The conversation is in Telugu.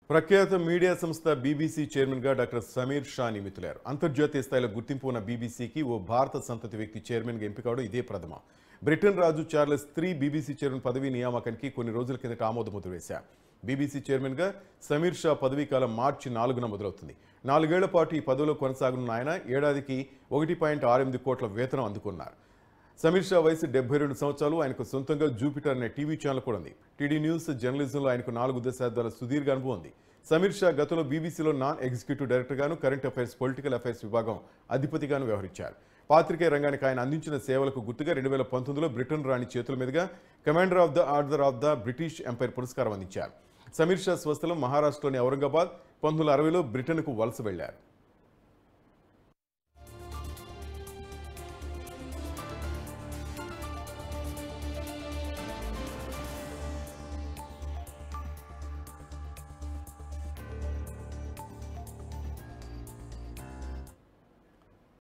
ప్రఖ్యాత మీడియా సంస్థ బీబీసీ చైర్మన్గా డాక్టర్ సమీర్ షా నియమితులారు అంతర్జాతీయ స్థాయిలో గుర్తింపు ఉన్న బీబీసీకి ఓ భారత సంతతి వ్యక్తి చైర్మన్గా ఎంపిక అవడం ఇదే ప్రథమ బ్రిటన్ రాజు చార్లెస్ త్రీ బీబీసీ చైర్మన్ పదవీ నియామకానికి కొన్ని రోజుల కిందట ఆమోద ముద్ర వేశారు బీబీసీ చైర్మన్గా సమీర్ షా పదవీ కాలం మార్చి నాలుగున మొదలవుతుంది నాలుగేళ్ల పాటు ఈ పదవిలో కొనసాగనున్న ఆయన ఏడాదికి ఒకటి పాయింట్ ఆరు ఎనిమిది కోట్ల వేతనం అందుకున్నారు సమీర్ షా వయసు డెబ్బై రెండు సంవత్సరాలు ఆయనకు సొంతంగా జూపిటర్ అనే టీవీ ఛానల్ కూడా ఉంది టీడీ న్యూస్ జర్నలిజంలో ఆయనకు నాలుగు దశాబ్దాల సుదీర్ఘ అనుభవం ఉంది సమీర్ షా గతంలో బీబీసీలో నాన్ ఎగ్జిక్యూటివ్ డైరెక్టర్ గాను కరెంట్ అఫైర్స్ పొలిటికల్ అఫైర్స్ విభాగం అధిపతిగాను వ్యవహరించారు పాత్రికేయ రంగానికి ఆయన అందించిన సేవలకు గుర్తుగా రెండు వేల పంతొమ్మిదిలో బ్రిటన్ రాణి చేతుల మీదుగా commander of the order of the British empire పురస్కారం అందించారు సమీర్ షా స్వస్థలం మహారాష్ట్రలోని ఔరంగాబాద్ పంతొమ్మిది వందల అరవైలో బ్రిటన్కు వలస వెళ్లారు